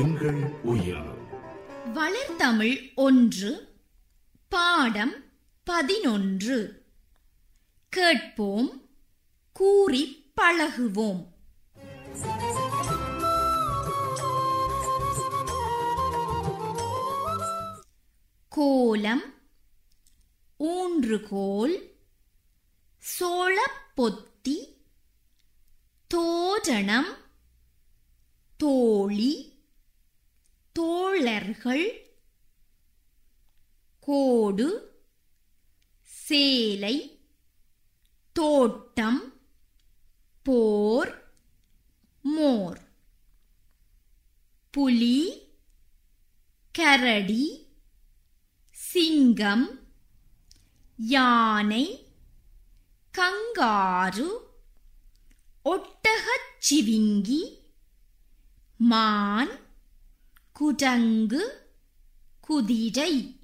எங்கள் உயிர் வளர்தமிழ் ஒன்று பாடம் பதினொன்று கேட்போம் கூறி பழகுவோம் கோலம் ஊன்றுகோல் சோளப்பொத்தி தோரணம் தோழி தோழர்கள் கோடு சேலை தோட்டம் போர் மோர் புலி கரடி சிங்கம் யானை கங்காரு ஒட்டகச் சிவிங்கி மான் குரங்கு குதிரை